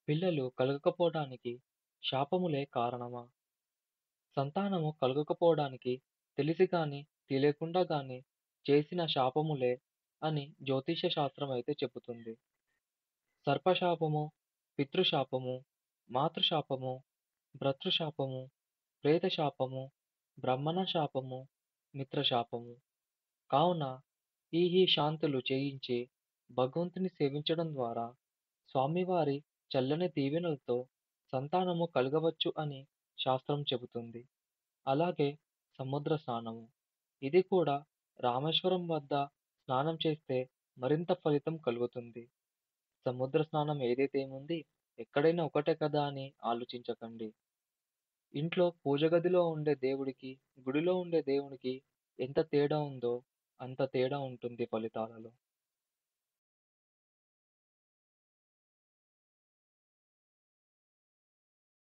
పిల్లలు కలగకపోవడానికి శాపములే కారణమా? సంతానము కలుగకపోవడానికి తెలిసి గాని, తెలియకుండా గాని చేసిన శాపములే అని జ్యోతిష్య శాస్త్రం అయితే చెబుతుంది. సర్పశాపము, పితృశాపము, మాతృశాపము, భ్రాతృశాపము, ప్రేతశాపము, బ్రాహ్మణ శాపము, మిత్రశాపము. కావున ఈ ఈ శాంతులు చేయించి భగవంతుని సేవించడం ద్వారా స్వామివారి చల్లని దీవెనలతో సంతానము కలగవచ్చు అని శాస్త్రం చెబుతుంది. అలాగే సముద్ర స్నానము. ఇది కూడా రామేశ్వరం వద్ద స్నానం చేస్తే మరింత ఫలితం కలుగుతుంది. సముద్ర స్నానం ఏదైతే ఏముంది ఎక్కడైనా ఒకటే కదా అని ఆలోచించకండి. ఇంట్లో పూజ గదిలో ఉండే దేవుడికి, గుడిలో ఉండే దేవునికి ఎంత తేడా ఉందో అంత తేడా ఉంటుంది ఫలితాలలో.